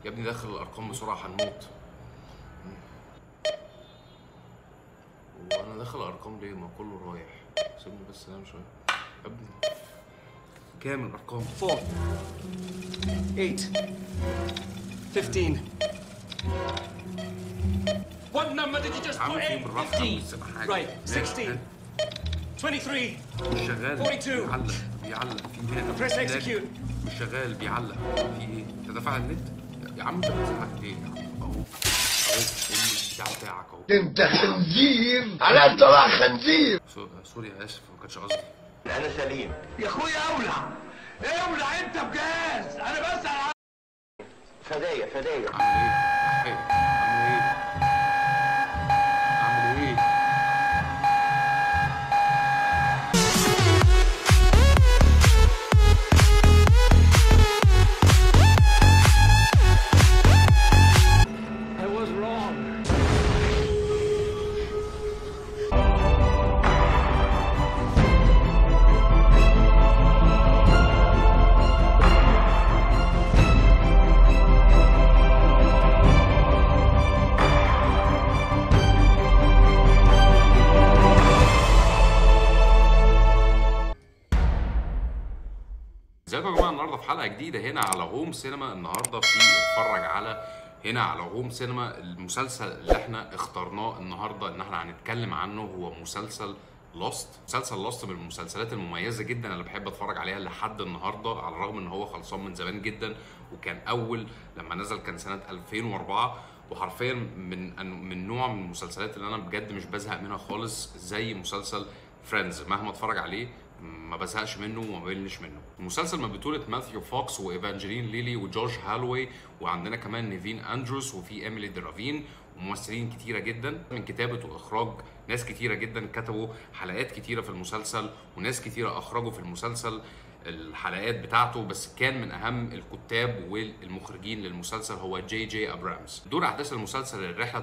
يا ابني داخل الارقام بسرعه هنموت وانا داخل الارقام ليه ما كله رايح سيبني بس انام شويه يا ابني كام الارقام Four. Eight. Fifteen. What number did you just عامل put فيه in? بالراحه Fifteen. بس حاجه Right. ماشي. Sixteen. Twenty-three. مش شغال 42. بيعلق بيعلق في هنا Press هناك. execute. مش شغال بيعلق في ايه انت دافع على النت يا عم انت بتزعق ليه يا عم اهو اهو البتاع بتاعك اهو انت خنزير انا طلع خنزير سو- سوري انا اسف ما كانش قصدي انا سليم يا اخويا اولع اولع انت بجاز انا بسأل فدايا فدايا اعمل ايه؟ أحي. اعمل ايه؟ اعمل ايه؟ I was wrong. ازيكم يا جماعه النهارده في حلقه جديده هنا على هوم سينما النهارده في اتفرج على هنا على هوم سينما المسلسل اللي احنا اخترناه النهارده ان احنا هنتكلم عنه هو مسلسل لوست مسلسل لوست من المسلسلات المميزه جدا اللي بحب اتفرج عليها لحد النهارده على الرغم ان هو خلصان من زمان جدا وكان اول لما نزل كان سنه 2004 وحرفيا من من نوع من المسلسلات اللي انا بجد مش بزهق منها خالص زي مسلسل فريندز مهما اتفرج عليه ما بزهقش منه وما بملش منه المسلسل من بطولة ماثيو فوكس وايفانجيلين ليلي وجوش هالوي وعندنا كمان نيفين اندروس وفي ايميلي درافين وممثلين كتيرة جدا من كتابة واخراج ناس كتيرة جدا كتبوا حلقات كتيرة في المسلسل وناس كتيرة اخرجوا في المسلسل الحلقات بتاعته بس كان من اهم الكتاب والمخرجين للمسلسل هو جي جي ابرامز دور احداث المسلسل الرحله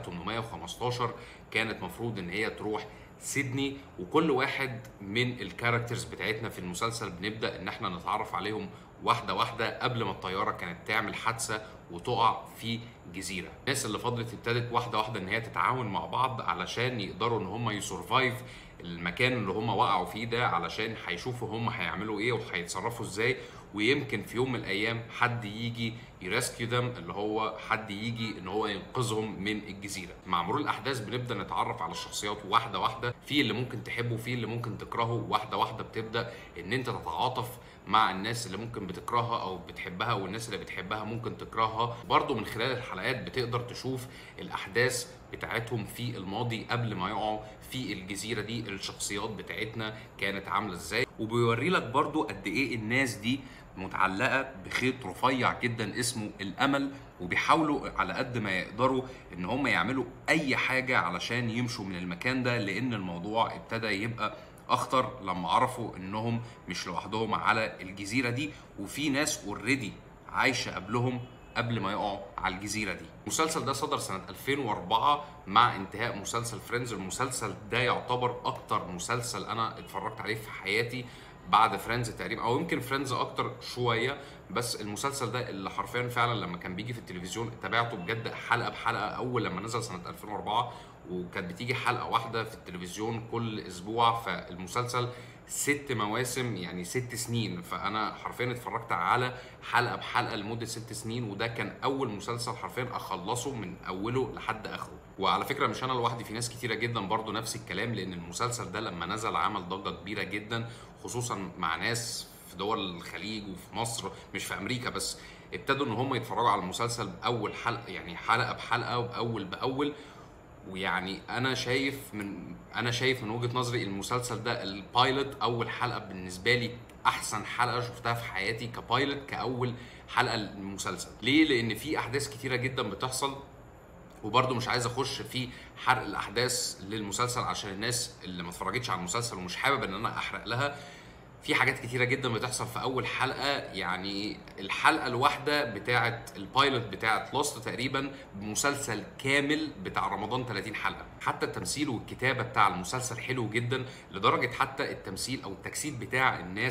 815 كانت مفروض ان هي تروح سيدني وكل واحد من الكاركترز بتاعتنا في المسلسل بنبدا ان احنا نتعرف عليهم واحده واحده قبل ما الطياره كانت تعمل حادثه وتقع في جزيره الناس اللي فضلت ابتدت واحده واحده ان هي تتعاون مع بعض علشان يقدروا ان هم يسرفايف المكان اللي هم وقعوا فيه ده علشان هيشوفوا هم هيعملوا ايه وهيتصرفوا ازاي ويمكن في يوم من الايام حد يجي يرسكيو دم اللي هو حد يجي ان هو ينقذهم من الجزيره مع مرور الاحداث بنبدا نتعرف على الشخصيات واحده واحده في اللي ممكن تحبه في اللي ممكن تكرهه واحده واحده بتبدا ان انت تتعاطف مع الناس اللي ممكن بتكرهها او بتحبها والناس اللي بتحبها ممكن تكرهها برضو من خلال الحلقات بتقدر تشوف الاحداث بتاعتهم في الماضي قبل ما يقعوا في الجزيره دي الشخصيات بتاعتنا كانت عامله ازاي وبيوري لك برضو قد ايه الناس دي متعلقه بخيط رفيع جدا اسمه الامل وبيحاولوا على قد ما يقدروا ان هم يعملوا اي حاجه علشان يمشوا من المكان ده لان الموضوع ابتدى يبقى اخطر لما عرفوا انهم مش لوحدهم على الجزيره دي وفي ناس اوريدي عايشه قبلهم قبل ما يقعوا على الجزيره دي. المسلسل ده صدر سنه 2004 مع انتهاء مسلسل فريندز، المسلسل ده يعتبر اكتر مسلسل انا اتفرجت عليه في حياتي بعد فريندز تقريبا او يمكن فريندز اكتر شويه بس المسلسل ده اللي حرفيا فعلا لما كان بيجي في التلفزيون تابعته بجد حلقه بحلقه اول لما نزل سنه 2004 وكانت بتيجي حلقه واحده في التلفزيون كل اسبوع فالمسلسل ست مواسم يعني ست سنين فانا حرفيا اتفرجت على حلقه بحلقه لمده ست سنين وده كان اول مسلسل حرفيا اخلصه من اوله لحد اخره وعلى فكره مش انا لوحدي في ناس كتيره جدا برضو نفس الكلام لان المسلسل ده لما نزل عمل ضجه كبيره جدا خصوصا مع ناس في دول الخليج وفي مصر مش في امريكا بس ابتدوا ان هم يتفرجوا على المسلسل باول حلقه يعني حلقه بحلقه وباول باول ويعني انا شايف من انا شايف من وجهه نظري المسلسل ده البايلوت اول حلقه بالنسبه لي احسن حلقه شفتها في حياتي كبايلوت كاول حلقه للمسلسل ليه لان في احداث كتيره جدا بتحصل وبرده مش عايز اخش في حرق الاحداث للمسلسل عشان الناس اللي ما اتفرجتش على المسلسل ومش حابب ان انا احرق لها في حاجات كتيره جدا بتحصل في اول حلقه يعني الحلقه الواحده بتاعه البايلوت بتاعه لوست تقريبا مسلسل كامل بتاع رمضان 30 حلقه حتى التمثيل والكتابه بتاع المسلسل حلو جدا لدرجه حتى التمثيل او التجسيد بتاع الناس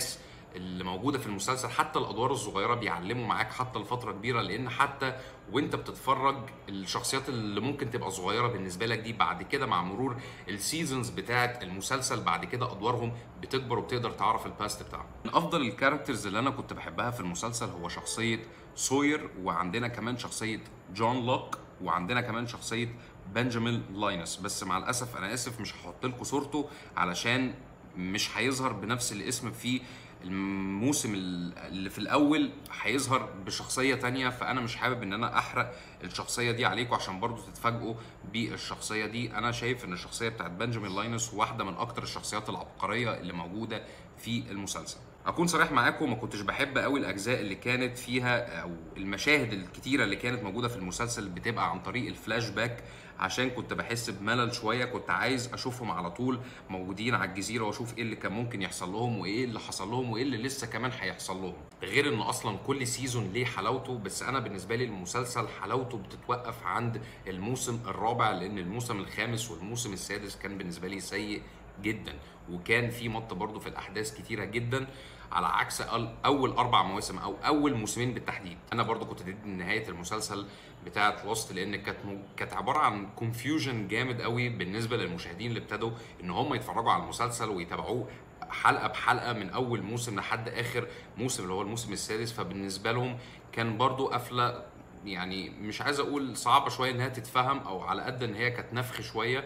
اللي موجوده في المسلسل حتى الادوار الصغيره بيعلموا معاك حتى لفتره كبيره لان حتى وانت بتتفرج الشخصيات اللي ممكن تبقى صغيره بالنسبه لك دي بعد كده مع مرور السيزونز بتاعه المسلسل بعد كده ادوارهم بتكبر وبتقدر تعرف الباست بتاعهم من افضل الكاركترز اللي انا كنت بحبها في المسلسل هو شخصيه سوير وعندنا كمان شخصيه جون لوك وعندنا كمان شخصيه بنجامين لاينس بس مع الاسف انا اسف مش هحط لكم صورته علشان مش هيظهر بنفس الاسم في الموسم اللي في الاول هيظهر بشخصيه تانية فانا مش حابب ان انا احرق الشخصيه دي عليكم عشان برضو تتفاجئوا بالشخصيه دي انا شايف ان الشخصيه بتاعت بنجامين لاينس واحده من اكتر الشخصيات العبقريه اللي موجوده في المسلسل اكون صريح معاكم ما كنتش بحب قوي الاجزاء اللي كانت فيها او المشاهد الكتيره اللي كانت موجوده في المسلسل بتبقى عن طريق الفلاش باك عشان كنت بحس بملل شويه كنت عايز اشوفهم على طول موجودين على الجزيره واشوف ايه اللي كان ممكن يحصل لهم وايه اللي حصل لهم وايه اللي لسه كمان هيحصل لهم غير انه اصلا كل سيزون ليه حلاوته بس انا بالنسبه لي المسلسل حلاوته بتتوقف عند الموسم الرابع لان الموسم الخامس والموسم السادس كان بالنسبه لي سيء جدا وكان في مط برضه في الاحداث كتيره جدا على عكس اول اربع مواسم او اول موسمين بالتحديد انا برضو كنت ضد نهايه المسلسل بتاعه لوست لان كانت كانت عباره عن كونفيوجن جامد قوي بالنسبه للمشاهدين اللي ابتدوا ان هم يتفرجوا على المسلسل ويتابعوه حلقه بحلقه من اول موسم لحد اخر موسم اللي هو الموسم السادس فبالنسبه لهم كان برضو قفله يعني مش عايز اقول صعبه شويه انها تتفهم او على قد ان هي كانت نفخ شويه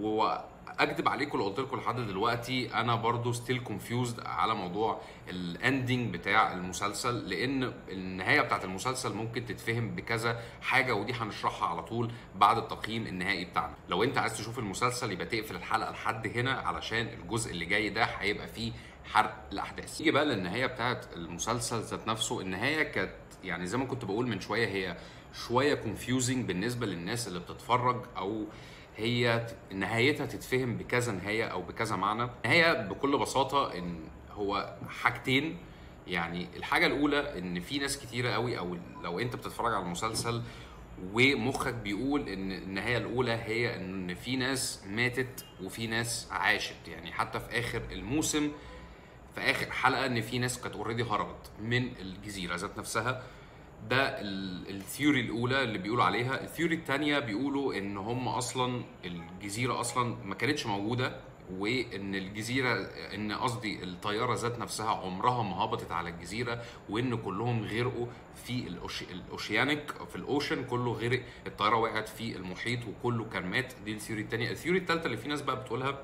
واكدب عليكم لو قلت لكم لحد دلوقتي انا برضو ستيل كونفيوزد على موضوع الاندنج بتاع المسلسل لان النهايه بتاعت المسلسل ممكن تتفهم بكذا حاجه ودي هنشرحها على طول بعد التقييم النهائي بتاعنا لو انت عايز تشوف المسلسل يبقى تقفل الحلقه لحد هنا علشان الجزء اللي جاي ده هيبقى فيه حرق الاحداث نيجي بقى للنهايه بتاعت المسلسل ذات نفسه النهايه كانت يعني زي ما كنت بقول من شويه هي شويه كونفيوزنج بالنسبه للناس اللي بتتفرج او هي نهايتها تتفهم بكذا نهايه او بكذا معنى النهايه بكل بساطه ان هو حاجتين يعني الحاجه الاولى ان في ناس كتيره قوي او لو انت بتتفرج على المسلسل ومخك بيقول ان النهايه الاولى هي ان في ناس ماتت وفي ناس عاشت يعني حتى في اخر الموسم في اخر حلقه ان في ناس كانت اوريدي هربت من الجزيره ذات نفسها ده الثيوري الاولى اللي بيقولوا عليها الثيوري الثانيه بيقولوا ان هم اصلا الجزيره اصلا ما كانتش موجوده وان الجزيره ان قصدي الطياره ذات نفسها عمرها ما هبطت على الجزيره وان كلهم غرقوا في الأوشي... الاوشيانيك في الاوشن كله غرق الطياره وقعت في المحيط وكله كان مات دي الثيوري الثانيه الثيوري الثالثه اللي في ناس بقى بتقولها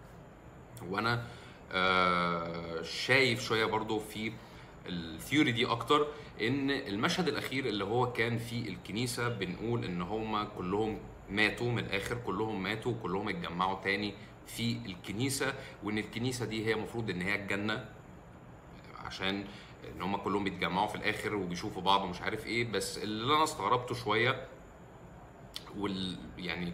وانا آه شايف شويه برضو في الثيوري دي اكتر ان المشهد الاخير اللي هو كان في الكنيسه بنقول ان هم كلهم ماتوا من الاخر كلهم ماتوا كلهم اتجمعوا تاني في الكنيسه وان الكنيسه دي هي المفروض ان هي الجنه عشان ان هم كلهم بيتجمعوا في الاخر وبيشوفوا بعض ومش عارف ايه بس اللي انا استغربته شويه وال يعني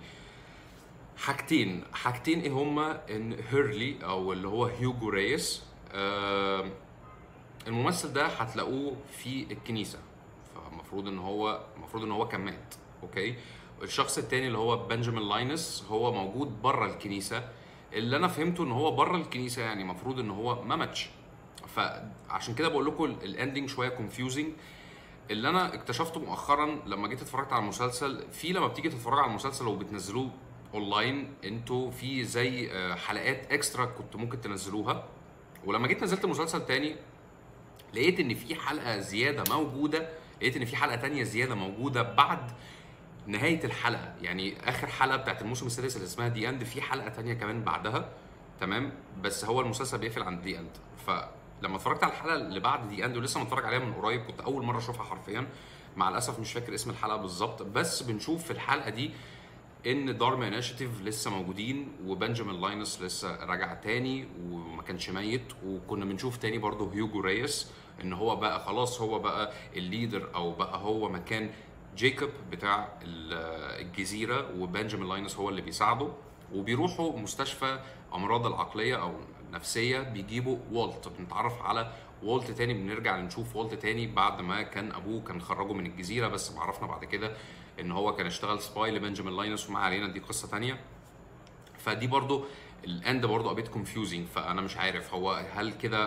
حاجتين حاجتين ايه هما ان هيرلي او اللي هو هيوجو ريس آه الممثل ده هتلاقوه في الكنيسه فالمفروض ان هو المفروض ان هو كان مات اوكي الشخص التاني اللي هو بنجامين لاينس هو موجود بره الكنيسه اللي انا فهمته ان هو بره الكنيسه يعني المفروض ان هو ما ماتش فعشان كده بقول لكم الاندنج شويه كونفيوزنج اللي انا اكتشفته مؤخرا لما جيت اتفرجت على المسلسل في لما بتيجي تتفرج على المسلسل وبتنزلوه اونلاين انتوا في زي حلقات اكسترا كنت ممكن تنزلوها ولما جيت نزلت المسلسل تاني لقيت ان في حلقه زياده موجوده لقيت ان في حلقه تانية زياده موجوده بعد نهايه الحلقه يعني اخر حلقه بتاعت الموسم السادس اللي اسمها دي اند في حلقه تانية كمان بعدها تمام بس هو المسلسل بيقفل عند دي اند فلما اتفرجت على الحلقه اللي بعد دي اند ولسه متفرج عليها من قريب كنت اول مره اشوفها حرفيا مع الاسف مش فاكر اسم الحلقه بالظبط بس بنشوف في الحلقه دي ان دارما انيشيتيف لسه موجودين وبنجامين لاينس لسه راجع تاني وما كانش ميت وكنا بنشوف تاني برضه هيوجو ريس ان هو بقى خلاص هو بقى الليدر او بقى هو مكان جيكوب بتاع الجزيره وبنجامين لاينس هو اللي بيساعده وبيروحوا مستشفى امراض العقليه او النفسيه بيجيبوا والت بنتعرف على والت تاني بنرجع نشوف والت تاني بعد ما كان ابوه كان خرجه من الجزيره بس عرفنا بعد كده ان هو كان اشتغل سباي لبنجامين لاينس وما علينا دي قصه تانية فدي برضو الاند برضو ابيت كونفيوزنج فانا مش عارف هو هل كده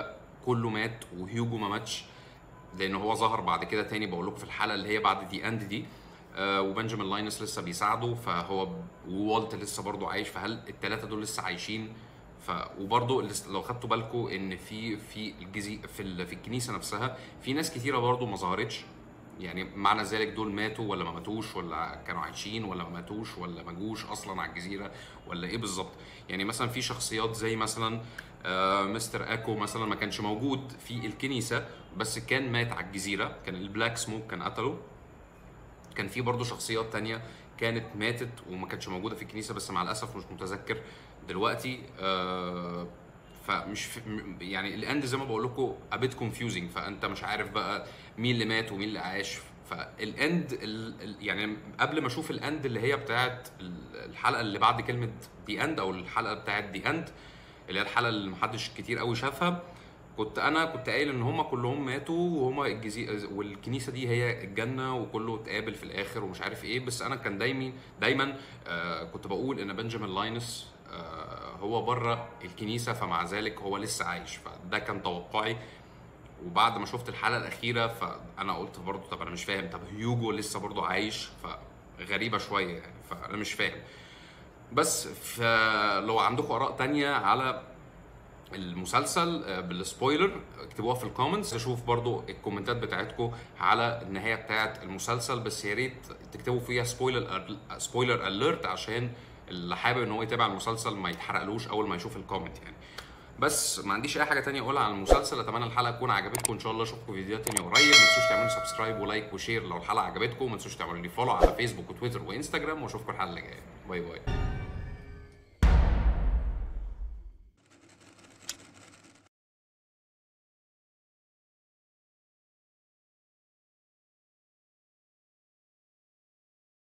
كله مات وهيوجو ما ماتش لان هو ظهر بعد كده تاني بقول لكم في الحلقه اللي هي بعد دي اند دي آه وبنجامين لاينس لسه بيساعده فهو وولت لسه برضه عايش فهل الثلاثه دول لسه عايشين ف وبرضه اللي- لو خدتوا بالكم ان في في الجزي في ال... في الكنيسه نفسها في ناس كتيره برضه ما ظهرتش يعني معنى ذلك دول ماتوا ولا ما ماتوش ولا كانوا عايشين ولا ما ماتوش ولا ما جوش اصلا على الجزيره ولا ايه بالظبط يعني مثلا في شخصيات زي مثلا آه مستر اكو مثلا ما كانش موجود في الكنيسه بس كان مات على الجزيره كان البلاك سموك كان قتله كان في برضه شخصيات تانية كانت ماتت وما كانتش موجوده في الكنيسه بس مع الاسف مش متذكر دلوقتي آه فمش في م- يعني الاند زي ما بقول لكم ابيت كونفيوزنج فانت مش عارف بقى مين اللي مات ومين اللي عاش فالاند ال- ال- يعني قبل ما اشوف الاند اللي هي بتاعت ال- الحلقه اللي بعد كلمه دي اند او الحلقه بتاعت دي اند اللي هي الحلقه اللي محدش كتير قوي شافها كنت انا كنت قايل ان هم كلهم ماتوا وهم الجزيره والكنيسه دي هي الجنه وكله اتقابل في الاخر ومش عارف ايه بس انا كان دايما دايما آه كنت بقول ان بنجامين لاينس آه هو بره الكنيسه فمع ذلك هو لسه عايش فده كان توقعي وبعد ما شفت الحلقه الاخيره فانا قلت برضه طب انا مش فاهم طب هيوجو لسه برضه عايش فغريبه شويه يعني فانا مش فاهم بس فلو عندكم اراء تانية على المسلسل آه، بالسبويلر اكتبوها في الكومنتس اشوف برضو الكومنتات بتاعتكم على النهايه بتاعت المسلسل بس يا ريت تكتبوا فيها سبويلر سبويلر اليرت عشان اللي حابب ان هو يتابع المسلسل ما يتحرقلوش اول ما يشوف الكومنت يعني بس ما عنديش اي حاجه تانية اقولها عن المسلسل اتمنى الحلقه تكون عجبتكم ان شاء الله اشوفكم فيديوهات تانية قريب ما تنسوش تعملوا سبسكرايب ولايك وشير لو الحلقه عجبتكم ما تنسوش تعملوا لي فولو على فيسبوك وتويتر وانستجرام واشوفكم الحلقه الجايه باي باي